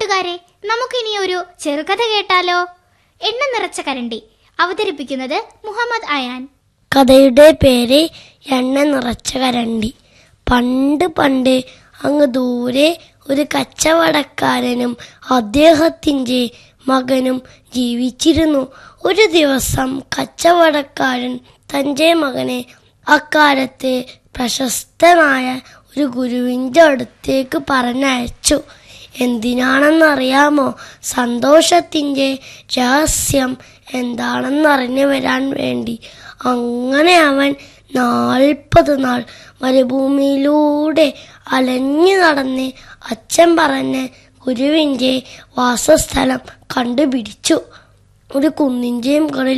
കൂട്ടുകാരെ നമുക്കിനി ഒരു ചെറുകഥ കേട്ടാലോ എണ്ണ നിറച്ച കരണ്ടി അവതരിപ്പിക്കുന്നത് മുഹമ്മദ് അയാൻ കഥയുടെ പേര് എണ്ണ നിറച്ച കരണ്ടി പണ്ട് പണ്ട് അങ്ങ് ദൂരെ ഒരു കച്ചവടക്കാരനും അദ്ദേഹത്തിൻ്റെ മകനും ജീവിച്ചിരുന്നു ഒരു ദിവസം കച്ചവടക്കാരൻ തൻ്റെ മകനെ അക്കാലത്തെ പ്രശസ്തനായ ഒരു ഗുരുവിൻ്റെ അടുത്തേക്ക് പറഞ്ഞയച്ചു എന്തിനാണെന്നറിയാമോ സന്തോഷത്തിൻ്റെ രഹസ്യം എന്താണെന്നറിഞ്ഞു വരാൻ വേണ്ടി അങ്ങനെ അവൻ നാൽപ്പത് നാൾ മരുഭൂമിയിലൂടെ അലഞ്ഞു നടന്ന് അച്ഛൻ പറഞ്ഞ് ഗുരുവിൻ്റെ വാസസ്ഥലം കണ്ടുപിടിച്ചു ഒരു കുന്നിൻ്റെ മുകളിൽ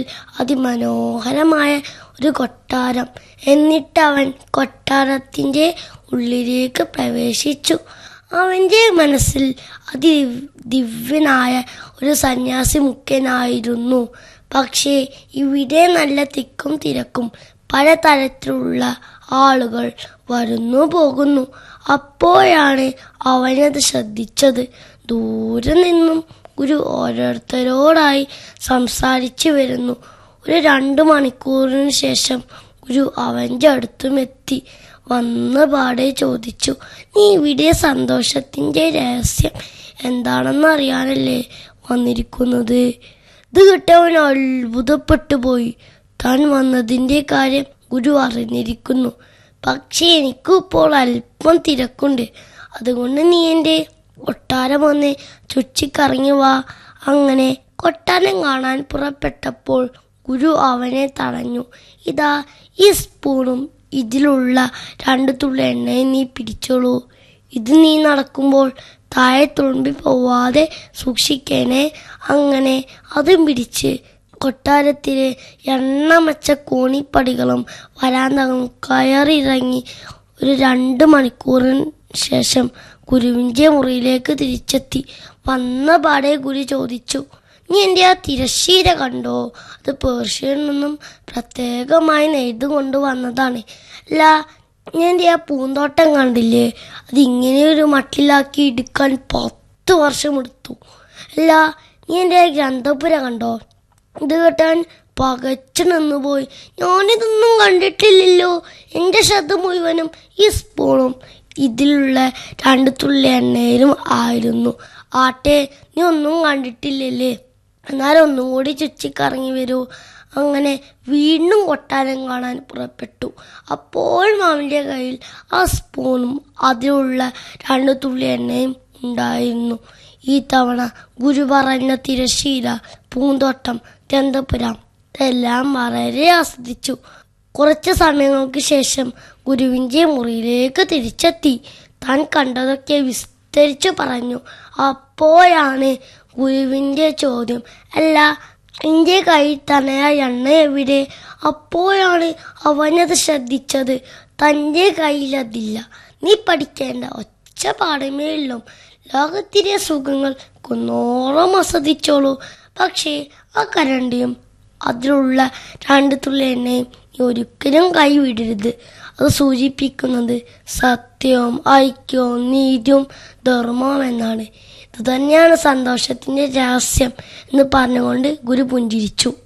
അതിമനോഹരമായ ഒരു കൊട്ടാരം എന്നിട്ട് അവൻ കൊട്ടാരത്തിൻ്റെ ഉള്ളിലേക്ക് പ്രവേശിച്ചു അവൻ്റെ മനസ്സിൽ അതി ദിവ്യനായ ഒരു സന്യാസി മുഖ്യനായിരുന്നു പക്ഷേ ഇവിടെ നല്ല തിക്കും തിരക്കും പലതരത്തിലുള്ള ആളുകൾ വരുന്നു പോകുന്നു അപ്പോഴാണ് അവനത് ശ്രദ്ധിച്ചത് ദൂരെ നിന്നും ഗുരു ഓരോരുത്തരോടായി സംസാരിച്ചു വരുന്നു ഒരു രണ്ടു മണിക്കൂറിന് ശേഷം ഗുരു അവൻ്റെ അടുത്തും എത്തി വന്ന പാടെ ചോദിച്ചു നീ ഇവിടെ സന്തോഷത്തിൻ്റെ രഹസ്യം എന്താണെന്ന് അറിയാനല്ലേ വന്നിരിക്കുന്നത് ഇത് കിട്ടവൻ അത്ഭുതപ്പെട്ടു പോയി താൻ വന്നതിൻ്റെ കാര്യം ഗുരു അറിഞ്ഞിരിക്കുന്നു പക്ഷേ എനിക്കിപ്പോൾ അല്പം തിരക്കുണ്ട് അതുകൊണ്ട് നീ എൻ്റെ കൊട്ടാരം ഒന്ന് ചുറ്റിക്കറങ്ങി വാ അങ്ങനെ കൊട്ടാരം കാണാൻ പുറപ്പെട്ടപ്പോൾ ഗുരു അവനെ തടഞ്ഞു ഇതാ ഈ സ്പൂണും ഇതിലുള്ള രണ്ട് തുള്ളി എണ്ണയും നീ പിടിച്ചോളൂ ഇത് നീ നടക്കുമ്പോൾ താഴെ തുളുമ്പി പോവാതെ സൂക്ഷിക്കണേ അങ്ങനെ അതും പിടിച്ച് കൊട്ടാരത്തിലെ എണ്ണമച്ച കോണിപ്പടികളും വരാന്തകളും കയറിയിറങ്ങി ഒരു രണ്ട് മണിക്കൂറിന് ശേഷം ഗുരുവിൻ്റെ മുറിയിലേക്ക് തിരിച്ചെത്തി വന്ന പാടെ ഗുരു ചോദിച്ചു നീ എൻ്റെ ആ തിരശ്ശീല കണ്ടോ അത് പേർഷ്യയിൽ നിന്നും പ്രത്യേകമായി നെയ്ത് കൊണ്ടുവന്നതാണ് അല്ല ഞാൻ എൻ്റെ ആ പൂന്തോട്ടം കണ്ടില്ലേ അത് ഇങ്ങനെ ഒരു മട്ടിലാക്കി എടുക്കാൻ പത്ത് വർഷമെടുത്തു അല്ല നീ എൻ്റെ ആ ഗ്രന്ഥപുര കണ്ടോ ഇത് കേട്ടാൻ പകച്ചു നിന്നുപോയി ഞാനിതൊന്നും കണ്ടിട്ടില്ലല്ലോ എൻ്റെ ശ്രദ്ധ മുഴുവനും ഈ സ്പൂണും ഇതിലുള്ള രണ്ട് തുള്ളി എണ്ണയിലും ആയിരുന്നു ആട്ടെ നീ ഒന്നും കണ്ടിട്ടില്ലല്ലേ എന്നാലും ഒന്നും കൂടി ചുറ്റിക്കറങ്ങി വരൂ അങ്ങനെ വീണ്ടും കൊട്ടാരം കാണാൻ പുറപ്പെട്ടു അപ്പോൾ മാമിൻ്റെ കയ്യിൽ ആ സ്പൂണും അതിലുള്ള രണ്ട് തുള്ളി എണ്ണയും ഉണ്ടായിരുന്നു ഈ തവണ ഗുരു പറഞ്ഞ തിരശീല പൂന്തോട്ടം ഗന്ധപുരം ഇതെല്ലാം വളരെ ആസ്വദിച്ചു കുറച്ച് സമയങ്ങൾക്ക് ശേഷം ഗുരുവിൻ്റെ മുറിയിലേക്ക് തിരിച്ചെത്തി താൻ കണ്ടതൊക്കെ വിസ്തരിച്ചു പറഞ്ഞു അപ്പോഴാണ് ഗുരുവിൻ്റെ ചോദ്യം അല്ല എൻ്റെ കയ്യിൽ തനയ എണ്ണ എവിടെ അപ്പോഴാണ് അവനത് ശ്രദ്ധിച്ചത് തൻ്റെ കയ്യിലതില്ല നീ പഠിക്കേണ്ട ഒച്ച പാടമേ ഉള്ളൂ ലോകത്തിലെ സുഖങ്ങൾ കുന്നോളം ആസ്വദിച്ചോളൂ പക്ഷേ ആ കരണ്ടിയും അതിലുള്ള രണ്ട് തുള്ളി എണ്ണയും നീ ഒരിക്കലും കൈവിടരുത് അത് സൂചിപ്പിക്കുന്നത് സത്യവും ഐക്യവും നീതിയും ധർമ്മവും എന്നാണ് ഇത് തന്നെയാണ് സന്തോഷത്തിന്റെ രഹസ്യം എന്ന് പറഞ്ഞുകൊണ്ട് ഗുരു പുഞ്ചിരിച്ചു